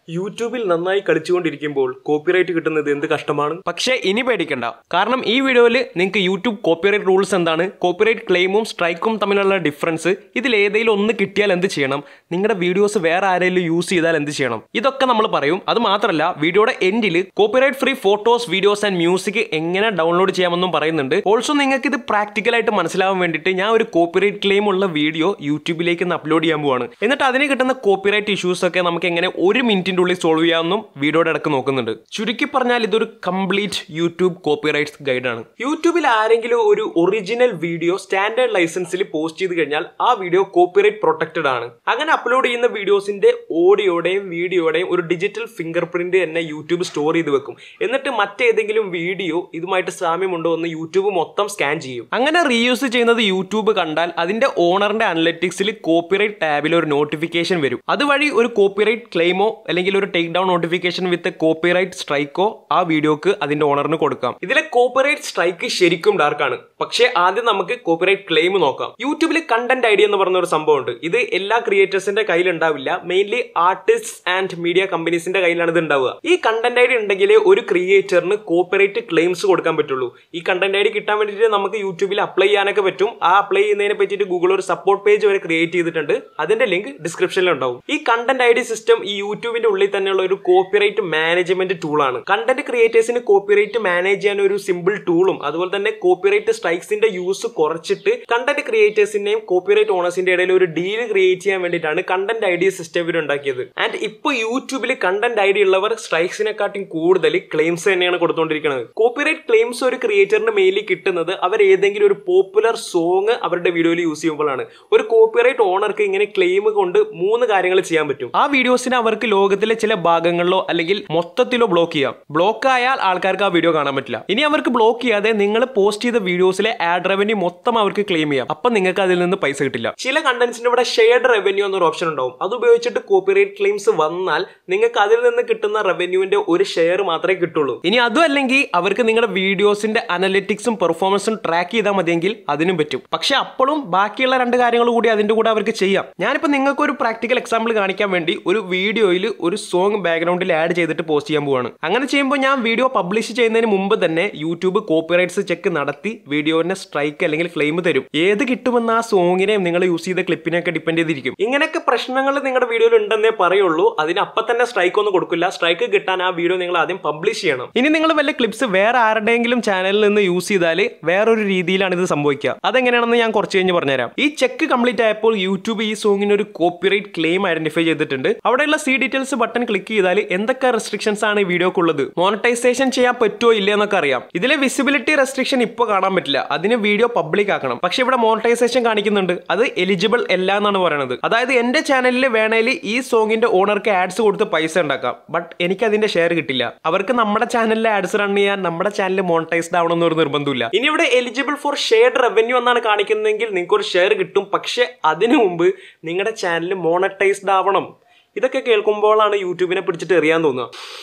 യൂട്യൂബിൽ നന്നായി കളിച്ചുകൊണ്ടിരിക്കുമ്പോൾ കോപ്പിറൈറ്റ് കിട്ടുന്നത് എന്ത് കഷ്ടമാണ് പക്ഷേ ഇനി പേടിക്കണ്ട കാരണം ഈ വീഡിയോയിൽ നിങ്ങൾക്ക് യൂട്യൂബ് കോപ്പിറൈറ്റ് റൂൾസ് എന്താണ് കോപ്പിറൈറ്റ് ക്ലെയിമും സ്ട്രൈക്കും തമ്മിലുള്ള ഡിഫറൻസ് ഇതിൽ ഏതെങ്കിലും ഒന്ന് കിട്ടിയാൽ എന്ത് ചെയ്യണം നിങ്ങളുടെ വീഡിയോസ് വേറെ ആരെങ്കിലും യൂസ് ചെയ്താൽ എന്ത് ചെയ്യണം ഇതൊക്കെ നമ്മൾ പറയും അത് മാത്രമല്ല വീഡിയോയുടെ എൻഡിൽ copyright free photos videos and music എങ്ങനെ ഡൗൺലോഡ് ചെയ്യാമെന്നും പറയുന്നുണ്ട് ഓൾസോ നിങ്ങൾക്ക് ഇത് പ്രാക്ടിക്കലായിട്ട് മനസ്സിലാവാൻ വേണ്ടിയിട്ട് ഞാൻ ഒരു കോപ്പിറൈറ്റ് ക്ലെയിം ഉള്ള വീഡിയോ യൂട്യൂബിലേക്ക് ഒന്ന് അപ്ലോഡ് ചെയ്യാൻ പോവാണ് എന്നിട്ട് അതിന് കിട്ടുന്ന കോപ്പിറൈറ്റ് ഇഷ്യൂസ് ഒക്കെ നമുക്ക് എങ്ങനെ ഒരു മിനിറ്റിന്റെ ഉള്ളിൽ സോൾവ് ചെയ്യാമെന്നും വീഡിയോയുടെ ഇടക്ക് നോക്കുന്നുണ്ട് ചുരുക്കി പറഞ്ഞാൽ ഇതൊരു കംപ്ലീറ്റ് യൂട്യൂബ് കോപ്പിറൈറ്റ്സ് ഗൈഡാണ് യൂട്യൂബിൽ ആരെങ്കിലും ഒരു ഒറിജിനൽ വീഡിയോ സ്റ്റാൻഡേർഡ് ലൈസൻസിൽ പോസ്റ്റ് ചെയ്ത് കഴിഞ്ഞാൽ ആ വീഡിയോ കോപ്പിറൈറ്റ് പ്രൊട്ടക്റ്റഡ് ആണ് അങ്ങനെ അപ്ലോഡ് ചെയ്യുന്ന വീഡിയോസിന്റെ ഓഡിയോയുടെയും വീഡിയോയുടെയും ഒരു ഡിജിറ്റൽ ഫിംഗർ പ്രിന്റ് തന്നെ യൂട്യൂബ് സ്റ്റോർ ചെയ്ത് വെക്കും എന്നിട്ട് മറ്റേതെങ്കിലും വീഡിയോ ഇതുമായിട്ട് സാമ്യമുണ്ടോ എന്ന് യൂട്യൂബ് മൊത്തം സ്കാൻ ചെയ്യും അങ്ങനെ റീയൂസ് ചെയ്യുന്നത് യൂട്യൂബ് കണ്ടാൽ അതിന്റെ ഓണറിന്റെ അനലറ്റിക്സിൽ കോപ്പിറൈറ്റ് ടാബിൽ ഒരു നോട്ടിഫിക്കേഷൻ വരും അതുവഴി ഒരു കോപ്പിറൈറ്റ് ക്ലെയിമോ അല്ലെങ്കിൽ ഒരു take down notification with copyright സ്ട്രൈക്കോ ആ വീഡിയോക്ക് അതിന്റെ ഓണറിന് കൊടുക്കാം ഇതിലെ കോപ്പിറൈറ്റ് സ്ട്രൈക്ക് ശരിക്കും ഡാർക്കാണ് പക്ഷേ ആദ്യം നമുക്ക് കോപ്പിറൈറ്റ് ക്ലെയിം നോക്കാം യൂട്യൂബിൽ കണ്ടന്റ് ഐഡി എന്ന് പറഞ്ഞ ഒരു സംഭവമുണ്ട് ഇത് എല്ലാ ക്രിയേറ്റേഴ്സിന്റെ കയ്യിൽ ഉണ്ടാവില്ല മെയിൻലി ആർട്ടിസ്റ്റ് ആൻഡ് മീഡിയ കമ്പനീസിന്റെ കയ്യിലാണ് ഇത് ഉണ്ടാവുക ഈ കണ്ടന്റ് ഐഡി ഉണ്ടെങ്കിൽ ഒരു ക്രിയേറ്ററിന് കോപ്പിറൈറ്റ് ക്ലെയിംസ് കൊടുക്കാൻ പറ്റുള്ളൂ ഈ കണ്ടന്റ് ഐഡി കിട്ടാൻ വേണ്ടിയിട്ട് നമുക്ക് യൂട്യൂബിൽ അപ്ലൈ ചെയ്യാനൊക്കെ പറ്റും ആ അപ്ലൈ ചെയ്യുന്നതിനെ പറ്റിയിട്ട് ഗൂഗിൾ ഒരു സപ്പോർട്ട് പേജ് വരെ ക്രിയേറ്റ് ചെയ്തിട്ടുണ്ട് അതിന്റെ ലിങ്ക് ഡിസ്ക്രിപ്ഷനിൽ ഉണ്ടാവും ഈ കണ്ടന്റ് ഐ ഡി സിസ്റ്റം ഈ യൂട്യൂബിന്റെ ഉള്ളിൽ തന്നെയുള്ള ഒരു കോപ്പിറൈറ്റ് മാനേജ്മെന്റ് ടൂളാണ് കണ്ടന്റ് ക്രിയേറ്റേഴ്സിന് കോപ്പിറൈറ്റ് മാനേജ് ചെയ്യാൻ ഒരു സിമ്പിൾ ടൂളും അതുപോലെ തന്നെ കോപ്പിറൈറ്റ് സ്ട്രൈക്സിന്റെ യൂസ് കുറച്ചിട്ട് കണ്ടന്റ് ക്രിയേറ്റേഴ്സിന്റെയും കോപ്പിറൈറ്റ് ഓണേഴ്സിന്റെ ഇടയിൽ ഒരു ഡീൽ ക്രിയേറ്റ് ചെയ്യാൻ വേണ്ടിയിട്ടാണ് കണ്ടന്റ് ഐ ഡി സിസ്റ്റം ഇവർ ഉണ്ടാക്കിയത് ആൻഡ് ഇപ്പോൾ യൂട്യൂബിൽ കണ്ടന്റ് ഐ ഡി ഉള്ളവർ സ്ട്രൈക്സിനെക്കാട്ടും കൂടുതൽ ക്ലെയിംസ് തന്നെയാണ് കൊടുത്തുകൊണ്ടിരിക്കുന്നത് കോപ്പിറൈറ്റ് ക്ലെയിംസ് ഒരു ക്രിയേറ്ററിന് മെയിൻലി കിട്ടുന്നത് അവർ ഏതെങ്കിലും ഒരു പോപ്പുലർ സോങ് അവരുടെ വീഡിയോയിൽ യൂസ് ചെയ്യുമ്പോഴാണ് ഒരു കോപ്പിറൈറ്റ് ഓണർക്ക് ഇങ്ങനെ ക്ലെയിം കൊണ്ട് മൂന്ന് കാര്യങ്ങൾ ചെയ്യാൻ പറ്റും ആ വീഡിയോസിനെ അവർക്ക് ലോകത്തിലെ ചില ഭാഗങ്ങളിലോ അല്ലെങ്കിൽ മൊത്തത്തിലോ ബ്ലോക്ക് ചെയ്യാം ബ്ലോക്ക് ആയാൽ ആൾക്കാർക്ക് ആ വീഡിയോ കാണാൻ പറ്റില്ല ഇനി അവർക്ക് ബ്ലോക്ക് ചെയ്യാതെ നിങ്ങൾ പോസ്റ്റ് ചെയ്ത വീഡിയോസിലെ ആഡ് റവന്യൂ മൊത്തം അവർക്ക് ക്ലെയിം ചെയ്യാം അപ്പൊ നിങ്ങൾക്ക് അതിൽ നിന്ന് പൈസ കിട്ടില്ല ചില കണ്ടന്റ്സിന് ഇവിടെ ഷെയർഡ് റവന്യൂ എന്നൊരു ഓപ്ഷൻ ഉണ്ടാവും അത് ഉപയോഗിച്ചിട്ട് കോപ്പിറൈറ്റ് ക്ലെയിംസ് വന്നാൽ നിങ്ങൾക്ക് അതിൽ നിന്ന് കിട്ടുന്ന റവന്യൂവിന്റെ ഒരു ഷെയർ മാത്രമേ കിട്ടുള്ളൂ ഇനി അതും അല്ലെങ്കിൽ അവർക്ക് നിങ്ങളുടെ വീഡിയോസിന്റെ അനലിറ്റിക്സും പെർഫോമൻസും ട്രാക്ക് ചെയ്താൽ മതിയെങ്കിൽ അതിനും പറ്റും പക്ഷെ അപ്പോഴും ബാക്കിയുള്ള രണ്ട് കാര്യങ്ങൾ കൂടി അതിന്റെ കൂടെ അവർക്ക് ചെയ്യാം ഞാനിപ്പോൾ നിങ്ങൾക്ക് ഒരു പ്രാക്ടിക്കൽ എക്സാമ്പിൾ കാണിക്കാൻ വേണ്ടി ഒരു വീഡിയോയിൽ ഒരു സോങ് ബാക്ക്ഗ്രൗണ്ടിൽ ആഡ് ചെയ്തിട്ട് പോസ്റ്റ് ചെയ്യാൻ പോവാണ് അങ്ങനെ ചെയ്യുമ്പോൾ ഞാൻ വീഡിയോ പബ്ലിഷ് ചെയ്യുന്നതിന് മുമ്പ് തന്നെ യൂട്യൂബ് കോപ്പിറൈറ്റ്സ് ചെക്ക് നടത്തി വീഡിയോനെ സ്ട്രൈക്ക് അല്ലെങ്കിൽ ഫ്ലെയിം തരും ഏത് കിട്ടുമെന്ന് ആ സോങ്ങിനെയും നിങ്ങൾ യൂസ് ചെയ്ത ക്ലിപ്പിനെയൊക്കെ ഡിപ്പെൻഡ് ചെയ്തിരിക്കും ഇങ്ങനെയൊക്കെ പ്രശ്നങ്ങൾ നിങ്ങളുടെ വീഡിയോയിൽ ഉണ്ടെന്നേ പറയുള്ളൂ അതിന് അപ്പം തന്നെ സ്ട്രൈക്ക് ഒന്നും കൊടുക്കില്ല സ്ട്രൈക്ക് കിട്ടാൻ ആ വീഡിയോ നിങ്ങൾ ആദ്യം പബ്ലിഷ് ചെയ്യണം ഇനി നിങ്ങൾ വല്ല ക്ലിപ്സ് വേറെ ആരുടെയെങ്കിലും ചാനലിൽ നിന്ന് യൂസ് ചെയ്താൽ വേറൊരു രീതിയിലാണ് ഇത് സംഭവിക്കുക അതെങ്ങനെയാണെന്ന് ഞാൻ കുറച്ച് കഴിഞ്ഞ് പറഞ്ഞുതരാം ഈ ചെക്ക് കംപ്ലീറ്റ് ആയപ്പോൾ യൂട്യൂബ് ഈ സോങ്ങിന് ഒരു കോപ്പിറൈറ്റ് ക്ലെയിം ഐഡന്റിഫൈ ചെയ്തിട്ടുണ്ട് അവിടെയുള്ള സി ഡീറ്റെയിൽസ് ബട്ടൺ ക്ലിക്ക് ചെയ്താൽ എന്തൊക്കെ റെസ്ട്രിക്ഷൻസ് ആണ് ഈ വീഡിയോക്കുള്ളത് മോണിറ്റൈസേഷൻ ചെയ്യാൻ പറ്റുമോ ഇല്ല എന്നൊക്കെ അറിയാം ഇതിലെ വിസിബിലിറ്റി റെസ്ട്രിക്ഷൻ ഇപ്പോൾ കാണാൻ പറ്റില്ല അതിന് വീഡിയോ പബ്ലിക് ആക്കണം പക്ഷെ ഇവിടെ മോണിറ്റൈസേഷൻ കാണിക്കുന്നുണ്ട് അത് എലിജിബിൾ അല്ല എന്നാണ് പറയുന്നത് അതായത് എന്റെ ചാനലിൽ വേണേൽ ഈ സോങ്ങിന്റെ ഓണർക്ക് ആഡ്സ് കൊടുത്ത് പൈസ ഉണ്ടാക്കാം ബട്ട് എനിക്ക് അതിന്റെ ഷെയർ കിട്ടില്ല അവർക്ക് നമ്മുടെ ചാനലിലെ ആഡ്സ് റൺ ചെയ്യാൻ നമ്മുടെ ചാനൽ മോണിറ്റൈസ്ഡ് ആവണമെന്ന് ഒരു നിർബന്ധമില്ല ഇനി ഇവിടെ എലിജിബിൾ ഫോർ ഷെയർഡ് റവന്യൂ എന്നാണ് കാണിക്കുന്നതെങ്കിൽ നിങ്ങൾക്ക് ഒരു ഷെയർ കിട്ടും പക്ഷെ അതിനു മുമ്പ് നിങ്ങളുടെ ചാനൽ മോണറ്റൈസ്ഡ് ആവണം ഇതൊക്കെ കേൾക്കുമ്പോഴാണ് യൂട്യൂബിനെ പിടിച്ചിട്ട് എറിയാൻ തോന്നുക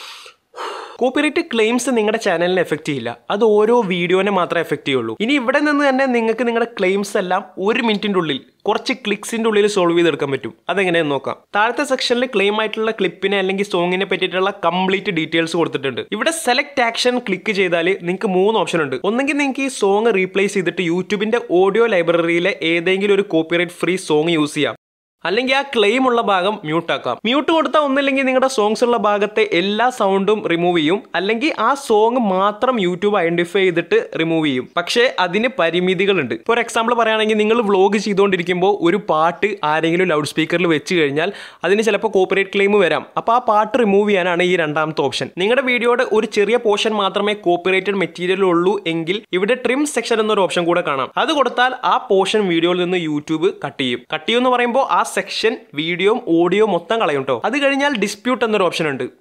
കോപ്പിറൈറ്റ് ക്ലെയിംസ് നിങ്ങളുടെ ചാനലിനെ എഫക്ട് ചെയ്യില്ല അത് ഓരോ വീഡിയോനെ മാത്രമേ എഫക്ട് ചെയ്യുള്ളൂ ഇനി ഇവിടെ നിന്ന് തന്നെ നിങ്ങൾക്ക് നിങ്ങളുടെ ക്ലെയിംസ് എല്ലാം ഒരു മിനിറ്റിന്റെ ഉള്ളിൽ കുറച്ച് ക്ലിക്സിന്റെ ഉള്ളിൽ സോൾവ് ചെയ്തെടുക്കാൻ പറ്റും അതെങ്ങനെയെന്ന് നോക്കാം താഴത്തെ സെക്ഷനിൽ ക്ലെയിം ആയിട്ടുള്ള ക്ലിപ്പിനെ അല്ലെങ്കിൽ സോങ്ങിനെ പറ്റിയിട്ടുള്ള കംപ്ലീറ്റ് ഡീറ്റെയിൽസ് കൊടുത്തിട്ടുണ്ട് ഇവിടെ സെലക്ട് ആക്ഷൻ ക്ലിക്ക് ചെയ്താൽ നിങ്ങൾക്ക് മൂന്ന് ഓപ്ഷൻ ഉണ്ട് ഒന്നെങ്കിൽ നിങ്ങൾക്ക് ഈ സോങ് റീപ്ലേസ് ചെയ്തിട്ട് യൂട്യൂബിന്റെ ഓഡിയോ ലൈബ്രറിയിലെ ഏതെങ്കിലും ഒരു കോപ്പിറൈറ്റ് ഫ്രീ സോങ് യൂസ് ചെയ്യാം അല്ലെങ്കിൽ ആ ക്ലെയിം ഉള്ള ഭാഗം മ്യൂട്ട് ആക്കാം മ്യൂട്ട് കൊടുത്താൽ ഒന്നില്ലെങ്കിൽ നിങ്ങളുടെ സോങ്സ് ഉള്ള ഭാഗത്തെ എല്ലാ സൗണ്ടും റിമൂവ് ചെയ്യും അല്ലെങ്കിൽ ആ സോങ് മാത്രം യൂട്യൂബ് ഐഡന്റിഫൈ ചെയ്തിട്ട് റിമൂവ് ചെയ്യും പക്ഷേ അതിന് പരിമിതികളുണ്ട് ഫോർ എക്സാമ്പിൾ പറയുകയാണെങ്കിൽ നിങ്ങൾ വ്ലോഗ് ചെയ്തുകൊണ്ടിരിക്കുമ്പോൾ ഒരു പാട്ട് ആരെങ്കിലും ലൗഡ് സ്പീക്കറിൽ വെച്ച് കഴിഞ്ഞാൽ അതിന് ചിലപ്പോൾ കോപ്പറേറ്റ് ക്ലെയിം വരാം അപ്പോൾ ആ പാട്ട് റിമൂവ് ചെയ്യാനാണ് ഈ രണ്ടാമത്തെ ഓപ്ഷൻ നിങ്ങളുടെ വീഡിയോയുടെ ഒരു ചെറിയ പോർഷൻ മാത്രമേ കോപ്പിറേറ്റഡ് മെറ്റീരിയൽ ഉള്ളൂ എങ്കിൽ ഇവിടെ ട്രിം സെക്ഷൻ എന്നൊരു ഓപ്ഷൻ കൂടെ കാണാം അത് കൊടുത്താൽ ആ പോർഷൻ വീഡിയോയിൽ നിന്ന് യൂട്യൂബ് കട്ട് ചെയ്യും കട്ട് ചെയ്യുമെന്ന് പറയുമ്പോൾ ആ സെക്ഷൻ വീഡിയോയും ഓഡിയോ മൊത്തം കളയും കേട്ടോ അത് കഴിഞ്ഞാൽ ഡിസ്പ്യൂട്ട് എന്നൊരു ഓപ്ഷൻ ഉണ്ട്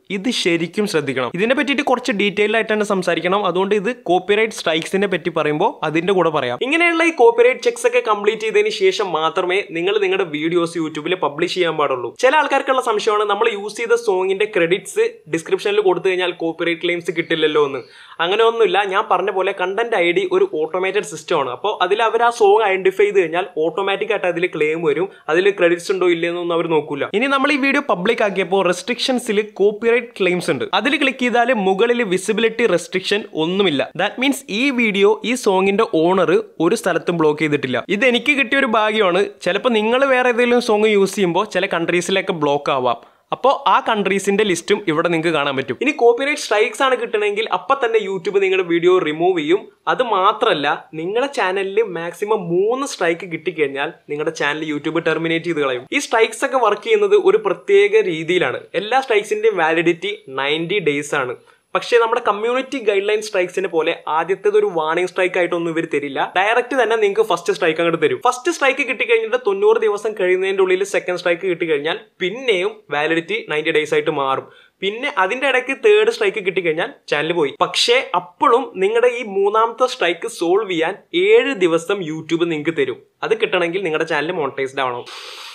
ഇത് ശരിക്കും ശ്രദ്ധിക്കണം ഇതിനെ പറ്റിയിട്ട് കുറച്ച് ഡീറ്റെയിൽ ആയിട്ട് തന്നെ സംസാരിക്കണം അതുകൊണ്ട് ഇത് കോപ്പിറൈറ്റ് സ്ട്രൈക്സിനെ പറ്റി പറയുമ്പോൾ അതിന്റെ കൂടെ പറയാം ഇങ്ങനെയുള്ള ഈ കോപ്പിറൈറ്റ് ചെക്സ് ഒക്കെ കംപ്ലീറ്റ് ചെയ്തതിന് ശേഷം മാത്രമേ നിങ്ങൾ നിങ്ങളുടെ വീഡിയോസ് യൂട്യൂബിൽ പബ്ലിഷ് ചെയ്യാൻ പാടുള്ളൂ ചില ആൾക്കാർക്കുള്ള സംശയമാണ് നമ്മൾ യൂസ് ചെയ്ത സോങ്ങിന്റെ ക്രെഡിറ്റ്സ് ഡിസ്ക്രിപ്ഷനിൽ കൊടുത്തു കഴിഞ്ഞാൽ കോപ്പിറൈറ്റ് ക്ലെയിംസ് കിട്ടില്ലല്ലോ എന്ന് അങ്ങനെ ഒന്നുമില്ല ഞാൻ പറഞ്ഞ പോലെ കണ്ടന്റ് ഐ ഡി ഒരു ഓട്ടോമേറ്റഡ് സിസ്റ്റം ആണ് അപ്പോൾ അതിൽ അവർ ആ സോങ് ഐഡന്റിഫൈ ചെയ്ത് കഴിഞ്ഞാൽ ഓട്ടോമാറ്റിക് ആയിട്ട് അതിൽ ക്ലെയിം വരും അതിൽ ക്രെഡിറ്റ്സ് ഉണ്ടോ ഇല്ലെന്നൊന്നും അവർ നോക്കൂല ഇനി നമ്മൾ ഈ വീഡിയോ പബ്ലിക് ആക്കിയപ്പോൾ റെസ്ട്രിക്ഷൻസിൽ കോപ്പിറൈറ്റ് ക്ലെയിംസ് ഉണ്ട് അതിൽ ക്ലിക്ക് ചെയ്താൽ മുകളിൽ വിസിബിലിറ്റി റെസ്ട്രിക്ഷൻ ഒന്നുമില്ല ദാറ്റ് മീൻസ് ഈ വീഡിയോ ഈ സോങ്ങിന്റെ ഓണർ ഒരു സ്ഥലത്തും ബ്ലോക്ക് ചെയ്തിട്ടില്ല ഇത് എനിക്ക് കിട്ടിയ ഒരു ഭാഗ്യമാണ് ചിലപ്പോൾ നിങ്ങൾ വേറെ ഏതെങ്കിലും സോങ് യൂസ് ചെയ്യുമ്പോൾ ചില കൺട്രീസിലൊക്കെ ബ്ലോക്ക് ആവാം അപ്പോൾ ആ കൺട്രീസിന്റെ ലിസ്റ്റും ഇവിടെ നിങ്ങൾക്ക് കാണാൻ പറ്റും ഇനി കോപ്പിറൈറ്റ് സ്ട്രൈക്സ് ആണ് കിട്ടണമെങ്കിൽ അപ്പൊ തന്നെ യൂട്യൂബ് നിങ്ങളുടെ വീഡിയോ റിമൂവ് ചെയ്യും അത് മാത്രമല്ല നിങ്ങളുടെ ചാനലിൽ മാക്സിമം മൂന്ന് സ്ട്രൈക്ക് കിട്ടിക്കഴിഞ്ഞാൽ നിങ്ങളുടെ ചാനൽ യൂട്യൂബ് ടെർമിനേറ്റ് ചെയ്ത് കളയും ഈ സ്ട്രൈക്സ് ഒക്കെ വർക്ക് ചെയ്യുന്നത് ഒരു പ്രത്യേക രീതിയിലാണ് എല്ലാ സ്ട്രൈക്സിന്റെയും വാലിഡിറ്റി നയൻറ്റി ഡേയ്സ് ആണ് പക്ഷേ നമ്മുടെ കമ്മ്യൂണിറ്റി ഗൈഡ് ലൈൻ സ്ട്രൈക്സിനെ പോലെ ആദ്യത്തേത് ഒരു വാർണിംഗ് സ്ട്രൈക്ക് ആയിട്ടൊന്നും ഇവർ തരില്ല ഡയറക്റ്റ് തന്നെ നിങ്ങൾക്ക് ഫസ്റ്റ് സ്ട്രൈക്ക് അങ്ങോട്ട് തരും ഫസ്റ്റ് സ്ട്രൈക്ക് കിട്ടിക്കഴിഞ്ഞിട്ട് തൊണ്ണൂറ് ദിവസം കഴിയുന്നതിന്റെ ഉള്ളിൽ സെക്കൻഡ് സ്ട്രൈക്ക് കിട്ടിക്കഴിഞ്ഞാൽ പിന്നെയും വാലിഡിറ്റി നയൻറ്റി ഡേയ്സ് ആയിട്ട് മാറും പിന്നെ അതിന്റെ ഇടയ്ക്ക് തേർഡ് സ്ട്രൈക്ക് കിട്ടിക്കഴിഞ്ഞാൽ ചാനൽ പോയി പക്ഷേ അപ്പോഴും നിങ്ങളുടെ ഈ മൂന്നാമത്തെ സ്ട്രൈക്ക് സോൾവ് ചെയ്യാൻ ഏഴ് ദിവസം യൂട്യൂബ് നിങ്ങൾക്ക് തരും അത് കിട്ടണമെങ്കിൽ നിങ്ങളുടെ ചാനൽ മോണിറ്റൈസ്ഡ് ആവണം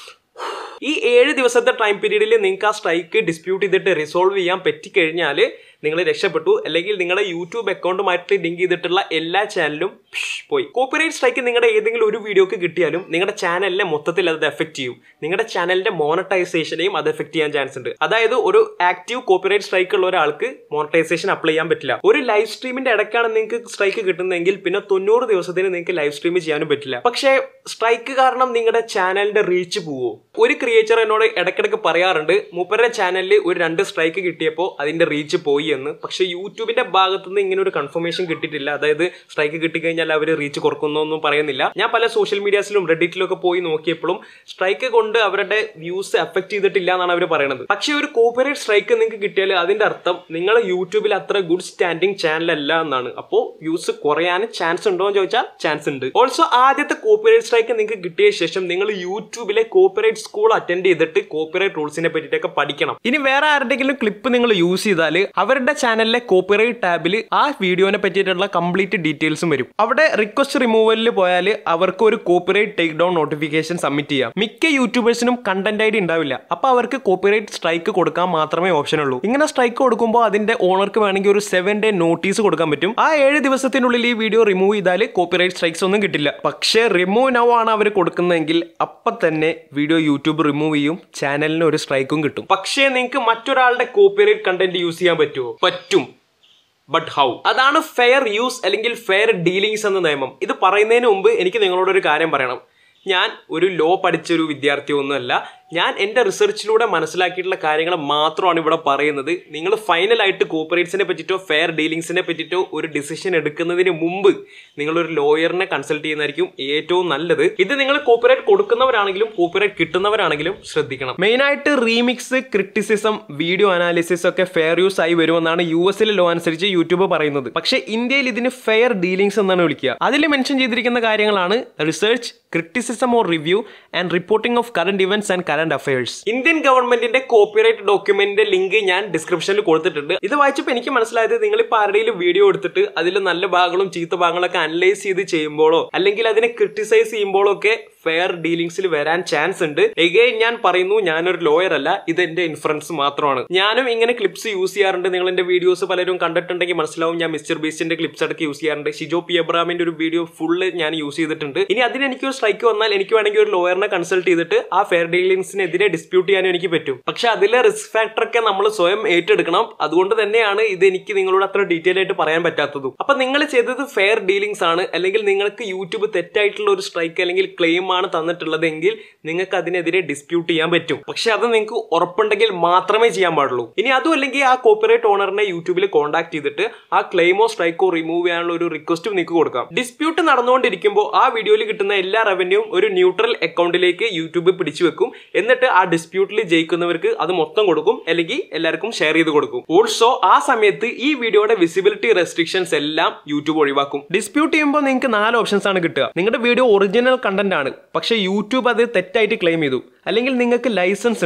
ഈ ഏഴ് ദിവസത്തെ ടൈം പീരീഡിൽ നിങ്ങൾക്ക് ആ സ്ട്രൈക്ക് ഡിസ്പ്യൂട്ട് ചെയ്തിട്ട് റിസോൾവ് ചെയ്യാൻ പറ്റിക്കഴിഞ്ഞാൽ നിങ്ങൾ രക്ഷപ്പെട്ടു അല്ലെങ്കിൽ നിങ്ങളുടെ യൂട്യൂബ് അക്കൗണ്ടുമായിട്ട് ലിങ്ക് ചെയ്തിട്ടുള്ള എല്ലാ ചാനലും പോയി കോപ്പിറൈറ്റ് സ്ട്രൈക്ക് നിങ്ങളുടെ ഏതെങ്കിലും ഒരു വീഡിയോക്ക് കിട്ടിയാലും നിങ്ങളുടെ ചാനലിനെ മൊത്തത്തിൽ അത് എഫക്ട് ചെയ്യും നിങ്ങളുടെ ചാനലിന്റെ മോണറ്റൈസേഷനെയും അത് എഫക്ട് ചെയ്യാൻ ചാൻസ് ഉണ്ട് അതായത് ഒരു ആക്റ്റീവ് കോപ്പിറൈറ്റ് സ്ട്രൈക്ക് ഉള്ള ഒരാൾക്ക് മോണറ്റൈസേഷൻ അപ്ലൈ ചെയ്യാൻ പറ്റില്ല ഒരു ലൈവ് സ്ട്രീമിന്റെ ഇടയ്ക്കാണ് നിങ്ങൾക്ക് സ്ട്രൈക്ക് കിട്ടുന്നതെങ്കിൽ പിന്നെ തൊണ്ണൂറ് ദിവസത്തിന് നിങ്ങൾക്ക് ലൈവ് സ്ട്രീം ചെയ്യാനും പറ്റില്ല പക്ഷേ സ്ട്രൈക്ക് കാരണം നിങ്ങളുടെ ചാനലിന്റെ റീച്ച് പോവോ ഒരു ക്രിയേറ്റർ എന്നോട് ഇടയ്ക്കിടയ്ക്ക് പറയാറുണ്ട് മൂപ്പരുടെ ചാനലിൽ ഒരു രണ്ട് സ്ട്രൈക്ക് കിട്ടിയപ്പോൾ അതിന്റെ റീച്ച് പോയി എന്ന് പക്ഷേ യൂട്യൂബിന്റെ ഭാഗത്തുനിന്ന് ഇങ്ങനെ ഒരു കൺഫർമേഷൻ കിട്ടിയിട്ടില്ല അതായത് സ്ട്രൈക്ക് കിട്ടിക്കഴിഞ്ഞാൽ അവർ റീച്ച് കുറക്കുന്നൊന്നും പറയുന്നില്ല ഞാൻ പല സോഷ്യൽ മീഡിയാസിലും റെഡിറ്റിലും ഒക്കെ പോയി നോക്കിയപ്പോഴും സ്ട്രൈക്ക് കൊണ്ട് അവരുടെ വ്യൂസ് എഫക്ട് ചെയ്തിട്ടില്ല എന്നാണ് അവർ പറയുന്നത് പക്ഷേ ഒരു കോപ്പറേറ്റ് സ്ട്രൈക്ക് നിങ്ങൾക്ക് കിട്ടിയാൽ അതിന്റെ അർത്ഥം നിങ്ങൾ യൂട്യൂബിൽ അത്ര ഗുഡ് സ്റ്റാൻഡിങ് ചാനൽ അല്ല എന്നാണ് അപ്പോൾ വ്യൂസ് കുറയാൻ ചാൻസ് ഉണ്ടോ എന്ന് ചോദിച്ചാൽ ചാൻസ് ഉണ്ട് ഓൾസോ ആദ്യത്തെ കോപ്പറേറ്റ് സ്ട്രൈക്ക് നിങ്ങൾക്ക് കിട്ടിയ ശേഷം നിങ്ങൾ യൂട്യൂബിലെ കോപ്പറേറ്റ് സ്കൂൾ അറ്റൻഡ് ചെയ്തിട്ട് കോപ്പറേറ്റ് റൂൾസിനെ പറ്റിയിട്ടൊക്കെ പഠിക്കണം ഇനി വേറെ ആരുടെങ്കിലും ക്ലിപ്പ് നിങ്ങൾ യൂസ് ചെയ്താൽ അവരുടെ ചാനലിലെ കോപ്പിറൈറ്റ് ടാബിൽ ആ വീഡിയോനെ പറ്റിയിട്ടുള്ള കംപ്ലീറ്റ് ഡീറ്റെയിൽസും വരും അവിടെ റിക്വസ്റ്റ് റിമൂവലിൽ പോയാൽ അവർക്ക് ഒരു copyright take down notification submit ചെയ്യാം മിക്ക യൂട്യൂബേഴ്സിനും കണ്ടന്റ് ഐ ഡി ഉണ്ടാവില്ല അപ്പൊ അവർക്ക് കോപ്പിറൈറ്റ് സ്ട്രൈക്ക് കൊടുക്കാൻ മാത്രമേ ഓപ്ഷൻ ഉള്ളൂ ഇങ്ങനെ സ്ട്രൈക്ക് കൊടുക്കുമ്പോൾ അതിന്റെ ഓണർക്ക് വേണമെങ്കിൽ ഒരു സെവൻ ഡേ നോട്ടീസ് കൊടുക്കാൻ പറ്റും ആ ഏഴ് ദിവസത്തിനുള്ളിൽ ഈ വീഡിയോ റിമൂവ് ചെയ്താൽ കോപ്പിറൈറ്റ് സ്ട്രൈക്സ് ഒന്നും കിട്ടില്ല പക്ഷേ റിമൂവ് നൗ ആണ് അവർ കൊടുക്കുന്നതെങ്കിൽ അപ്പം തന്നെ വീഡിയോ യൂട്യൂബ് റിമൂവ് ചെയ്യും ചാനലിന് ഒരു സ്ട്രൈക്കും കിട്ടും പക്ഷേ നിങ്ങൾക്ക് മറ്റൊരാളുടെ കോപ്പിറൈറ്റ് കണ്ടന്റ് യൂസ് ചെയ്യാൻ പറ്റുമോ പറ്റും ബട്ട് ഹൗ അതാണ് ഫെയർ യൂസ് അല്ലെങ്കിൽ ഫെയർ ഡീലിങ്സ് എന്ന നിയമം ഇത് പറയുന്നതിന് മുമ്പ് എനിക്ക് നിങ്ങളോട് ഒരു കാര്യം പറയണം ഞാൻ ഒരു ലോ പഠിച്ചൊരു വിദ്യാർത്ഥിയൊന്നുമല്ല ഞാൻ എൻ്റെ റിസർച്ചിലൂടെ മനസ്സിലാക്കിയിട്ടുള്ള കാര്യങ്ങൾ മാത്രമാണ് ഇവിടെ പറയുന്നത് നിങ്ങൾ ഫൈനലായിട്ട് കോപ്പറേറ്റ്സിനെ പറ്റിയിട്ടോ ഫെയർ ഡീലിങ്സിനെ പറ്റിയിട്ടോ ഒരു ഡിസിഷൻ എടുക്കുന്നതിന് മുമ്പ് നിങ്ങളൊരു ലോയറിനെ കൺസൾട്ട് ചെയ്യുന്നതായിരിക്കും ഏറ്റവും നല്ലത് ഇത് നിങ്ങൾ കോപ്പറേറ്റ് കൊടുക്കുന്നവരാണെങ്കിലും കോപ്പറേറ്റ് കിട്ടുന്നവരാണെങ്കിലും ശ്രദ്ധിക്കണം മെയിനായിട്ട് റീമിക്സ് ക്രിറ്റിസിസം വീഡിയോ അനാലിസിസ് ഒക്കെ ഫെയർ യൂസ് ആയി വരുമെന്നാണ് യു എസിലെ ലോ അനുസരിച്ച് യൂട്യൂബ് പറയുന്നത് പക്ഷേ ഇന്ത്യയിൽ ഇതിന് ഫെയർ ഡീലിങ്സ് എന്നാണ് വിളിക്കുക അതിൽ മെൻഷൻ ചെയ്തിരിക്കുന്ന കാര്യങ്ങളാണ് research criticism or review and reporting of current events and current affairs Indian ഗവൺമെന്റിന്റെ കോപ്പിറൈറ്റ് ഡോക്യുമെന്റിന്റെ ലിങ്ക് ഞാൻ ഡിസ്ക്രിപ്ഷനിൽ കൊടുത്തിട്ടുണ്ട് ഇത് വായിച്ചപ്പോൾ എനിക്ക് മനസ്സിലായത് നിങ്ങൾ ഇപ്പോൾ ആരുടെയും വീഡിയോ എടുത്തിട്ട് അതിൽ നല്ല ഭാഗങ്ങളും ചീത്ത ഭാഗങ്ങളൊക്കെ അനലൈസ് ചെയ്ത് ചെയ്യുമ്പോഴോ അല്ലെങ്കിൽ അതിനെ ക്രിട്ടിസൈസ് ചെയ്യുമ്പോഴോ ഒക്കെ ഫെയർ ഡീലിങ്സിൽ വരാൻ ചാൻസ് ഉണ്ട് എഗെയിൻ ഞാൻ പറയുന്നു ഞാനൊരു ലോയർ അല്ല ഇത് എന്റെ ഇൻഫറൻസ് മാത്രമാണ് ഞാനും ഇങ്ങനെ ക്ലിപ്സ് യൂസ് ചെയ്യാറുണ്ട് നിങ്ങൾ എന്റെ വീഡിയോസ് പലരും കണ്ടിട്ടുണ്ടെങ്കിൽ മനസ്സിലാവും ഞാൻ മിസ്റ്റർ ബീസ്റ്റിന്റെ ക്ലിപ്സ് അടക്കം യൂസ് ചെയ്യാറുണ്ട് ഷിജോ പി എബ്രാമിന്റെ ഒരു വീഡിയോ ഫുള്ള് ഞാൻ യൂസ് ചെയ്തിട്ടുണ്ട് ഇനി അതിന് എനിക്കൊരു സ്ട്രൈക്ക് വന്നാൽ എനിക്ക് വേണമെങ്കിൽ ഒരു ലോയറിനെ കൺസൾട്ട് ചെയ്തിട്ട് ആ ഫെയർ ഡീലിങ്സിനെതിരെ ഡിസ്പ്യൂട്ട് ചെയ്യാനും എനിക്ക് പറ്റും പക്ഷെ അതിലെ റിസ്ക് ഫാക്ടർ ഒക്കെ നമ്മൾ സ്വയം ഏറ്റെടുക്കണം അതുകൊണ്ട് തന്നെയാണ് ഇത് എനിക്ക് നിങ്ങളോട് അത്ര ഡീറ്റെയിൽ ആയിട്ട് പറയാൻ പറ്റാത്തതും അപ്പൊ നിങ്ങൾ ചെയ്തത് ഫെയർ ഡീലിങ്സ് ആണ് അല്ലെങ്കിൽ നിങ്ങൾക്ക് യൂട്യൂബ് തെറ്റായിട്ടുള്ള ഒരു സ്ട്രൈക്ക് അല്ലെങ്കിൽ ക്ലെയിം ആണ് തന്നിട്ടുള്ളതെങ്കിൽ നിങ്ങൾക്ക് അതിനെതിരെ ഡിസ്പ്യൂട്ട് ചെയ്യാൻ പറ്റും പക്ഷെ അത് നിങ്ങൾക്ക് ഉറപ്പുണ്ടെങ്കിൽ മാത്രമേ ചെയ്യാൻ പാടുള്ളൂ ഇനി അതും അല്ലെങ്കിൽ ആ കോപ്പിറൈറ്റ് ഓണറിനെ യൂട്യൂബിൽ കോൺടാക്ട് ചെയ്തിട്ട് ആ ക്ലെയിമോ സ്ട്രൈക്കോ റിമൂവ് ചെയ്യാനുള്ള ഒരു റിക്വസ്റ്റും നിങ്ങൾക്ക് കൊടുക്കാം ഡിസ്പ്യൂട്ട് നടന്നുകൊണ്ടിരിക്കുമ്പോൾ ആ വീഡിയോയിൽ കിട്ടുന്ന എല്ലാ റവന്യൂവും ഒരു ന്യൂട്രൽ അക്കൗണ്ടിലേക്ക് യൂട്യൂബ് പിടിച്ചു വെക്കും എന്നിട്ട് ആ ഡിസ്പ്യൂട്ടിൽ ജയിക്കുന്നവർക്ക് അത് മൊത്തം കൊടുക്കും അല്ലെങ്കിൽ എല്ലാവർക്കും ഷെയർ ചെയ്ത് കൊടുക്കും ഓൾസോ ആ സമയത്ത് ഈ വീഡിയോയുടെ വിസിബിലിറ്റി റെസ്ട്രിക്ഷൻസ് എല്ലാം യൂട്യൂബ് ഒഴിവാക്കും ഡിസ്പ്യൂട്ട് ചെയ്യുമ്പോൾ നിങ്ങൾക്ക് നാല് ഓപ്ഷൻസ് ആണ് കിട്ടുക നിങ്ങളുടെ വീഡിയോ ഒറിജിനൽ കണ്ടന്റ് ആണ് പക്ഷേ യൂട്യൂബ് അത് തെറ്റായിട്ട് ക്ലെയിം ചെയ്തു അല്ലെങ്കിൽ നിങ്ങൾക്ക് ലൈസൻസ് ഉണ്ട്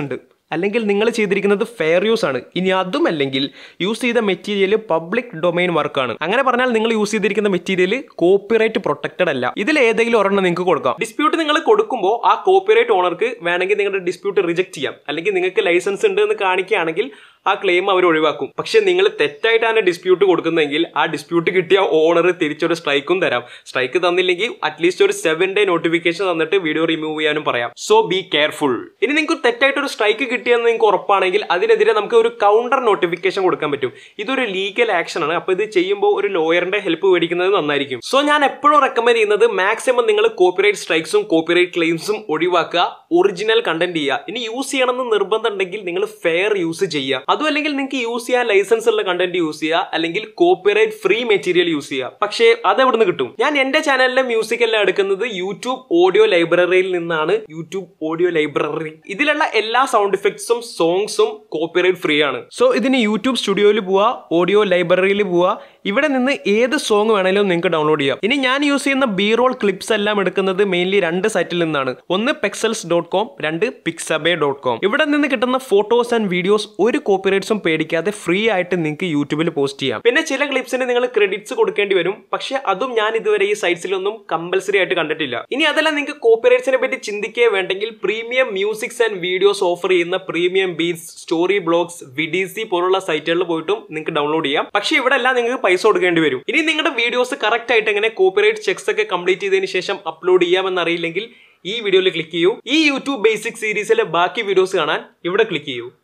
അല്ലെങ്കിൽ നിങ്ങൾ ചെയ്തിരിക്കുന്നത് ഫെയർ യൂസ് ആണ് ഇനി അതും അല്ലെങ്കിൽ യൂസ് ചെയ്ത മെറ്റീരിയൽ പബ്ലിക് ഡൊമൈൻ വർക്കാണ് അങ്ങനെ പറഞ്ഞാൽ നിങ്ങൾ യൂസ് ചെയ്തിരിക്കുന്ന മെറ്റീരിയൽ കോപ്പിറൈറ്റ് പ്രൊട്ടക്റ്റഡ് അല്ല ഇതിൽ ഏതെങ്കിലും ഒരെണ്ണം നിങ്ങൾക്ക് കൊടുക്കാം ഡിസ്പ്യൂട്ട് നിങ്ങൾ കൊടുക്കുമ്പോൾ ആ കോപ്പിറൈറ്റ് ഓണർക്ക് വേണമെങ്കിൽ നിങ്ങളുടെ ഡിസ്പ്യൂട്ട് റിജക്ട് ചെയ്യാം അല്ലെങ്കിൽ നിങ്ങൾക്ക് ലൈസൻസ് ഉണ്ട് എന്ന് കാണിക്കുകയാണെങ്കിൽ ആ ക്ലെയിം അവർ ഒഴിവാക്കും പക്ഷെ നിങ്ങൾ തെറ്റായിട്ടാണ് ഡിസ്പ്യൂട്ട് കൊടുക്കുന്നതെങ്കിൽ ആ ഡിസ്പ്യൂട്ട് കിട്ടിയ ഓണർ തിരിച്ചൊരു സ്ട്രൈക്കും തരാം സ്ട്രൈക്ക് തന്നില്ലെങ്കിൽ അറ്റ്ലീസ്റ്റ് ഒരു സെവൻ ഡേ നോട്ടിഫിക്കേഷൻ തന്നിട്ട് വീഡിയോ റിമൂവ് ചെയ്യാനും പറയാം സോ ബി കെയർഫുൾ ഇനി നിങ്ങൾക്ക് തെറ്റായിട്ടൊരു സ്ട്രൈക്ക് കിട്ടിയെന്ന് നിങ്ങൾക്ക് ഉറപ്പാണെങ്കിൽ അതിനെതിരെ നമുക്ക് ഒരു കൗണ്ടർ നോട്ടിഫിക്കേഷൻ കൊടുക്കാൻ പറ്റും ഇതൊരു ലീഗൽ ആക്ഷൻ ആണ് അപ്പോൾ ഇത് ചെയ്യുമ്പോൾ ഒരു ലോയറിന്റെ ഹെൽപ്പ് മേടിക്കുന്നത് നന്നായിരിക്കും സോ ഞാൻ എപ്പോഴും റെക്കമെൻഡ് ചെയ്യുന്നത് മാക്സിമം നിങ്ങൾ കോപ്പിറൈറ്റ് സ്ട്രൈക്സും കോപ്പിറൈറ്റ് ക്ലെയിംസും ഒഴിവാക്കുക ഒറിജിനൽ കണ്ടന്റ് ചെയ്യുക ഇനി യൂസ് ചെയ്യണമെന്ന് നിർബന്ധം ഉണ്ടെങ്കിൽ നിങ്ങൾ ഫെയർ യൂസ് ചെയ്യുക അതും അല്ലെങ്കിൽ നിങ്ങൾക്ക് യൂസ് ചെയ്യാൻ ലൈസൻസ് ഉള്ള കണ്ടന്റ് യൂസ് ചെയ്യുക അല്ലെങ്കിൽ കോപ്പിറൈറ്റ് ഫ്രീ മെറ്റീരിയൽ യൂസ് ചെയ്യുക പക്ഷേ അത് എവിടെ നിന്ന് കിട്ടും ഞാൻ എന്റെ ചാനലിലെ മ്യൂസിക് എല്ലാം എടുക്കുന്നത് യൂട്യൂബ് ഓഡിയോ ലൈബ്രറിയിൽ നിന്നാണ് യൂട്യൂബ് ഓഡിയോ ലൈബ്രറി ഇതിലുള്ള എല്ലാ സൗണ്ട് ഇഫക്ട്സും സോങ്സും കോപ്പിറൈറ്റ് ഫ്രീ ആണ് സോ ഇതിന് യൂട്യൂബ് സ്റ്റുഡിയോയിൽ പോവുക ഓഡിയോ ലൈബ്രറിയിൽ പോവുക ഇവിടെ നിന്ന് ഏത് സോങ് വേണമെങ്കിലും നിങ്ങൾക്ക് ഡൗൺലോഡ് ചെയ്യാം ഇനി ഞാൻ യൂസ് ചെയ്യുന്ന ബി റോൾ ക്ലിപ്സ് എല്ലാം എടുക്കുന്നത് മെയിൻലി രണ്ട് സൈറ്റിൽ നിന്നാണ് ഒന്ന് പെക്സൽസ് ഡോട്ട് കോം രണ്ട് പിക്സബേ ഡോട്ട് കോം ഇവിടെ നിന്ന് കിട്ടുന്ന ഫോട്ടോസ് ആൻഡ് വീഡിയോസ് ഒരു കോപ്പിറൈറ്റ്സും പേടിക്കാതെ ഫ്രീ ആയിട്ട് നിങ്ങൾക്ക് യൂട്യൂബിൽ പോസ്റ്റ് ചെയ്യാം പിന്നെ ചില ക്ലിപ്സിന് നിങ്ങൾ ക്രെഡിറ്റ്സ് കൊടുക്കേണ്ടി വരും പക്ഷെ അതും ഞാൻ ഇതുവരെ ഈ സൈറ്റ്സിലൊന്നും കമ്പൽസറി ആയിട്ട് കണ്ടിട്ടില്ല ഇനി അതല്ല നിങ്ങൾക്ക് കോപ്പിറൈറ്റ്സിനെ പറ്റി ചിന്തിക്കേ വേണ്ടെങ്കിൽ premium musics and videos offer ചെയ്യുന്ന premium beats story blogs VDC പോലുള്ള സൈറ്റുകളിൽ പോയിട്ടും നിങ്ങൾക്ക് ഡൗൺലോഡ് ചെയ്യാം പക്ഷേ ഇവിടെ എല്ലാം നിങ്ങൾക്ക് പൈസ കൊടുക്കേണ്ടി വരും ഇനി നിങ്ങളുടെ വീഡിയോസ് കറക്റ്റ് ആയിട്ട് എങ്ങനെ കോപ്പിറൈറ്റ് ചെക്സ് ഒക്കെ കംപ്ലീറ്റ് ചെയ്തതിന് ശേഷം അപ്ലോഡ് ചെയ്യാമെന്ന് അറിയില്ലെങ്കിൽ ഈ വീഡിയോയിൽ ക്ലിക്ക് ചെയ്യൂ ഈ യൂട്യൂബ് ബേസിക് സീരീസിലെ ബാക്കി വീഡിയോസ് കാണാൻ ഇവിടെ ക്ലിക്ക് ചെയ്യൂ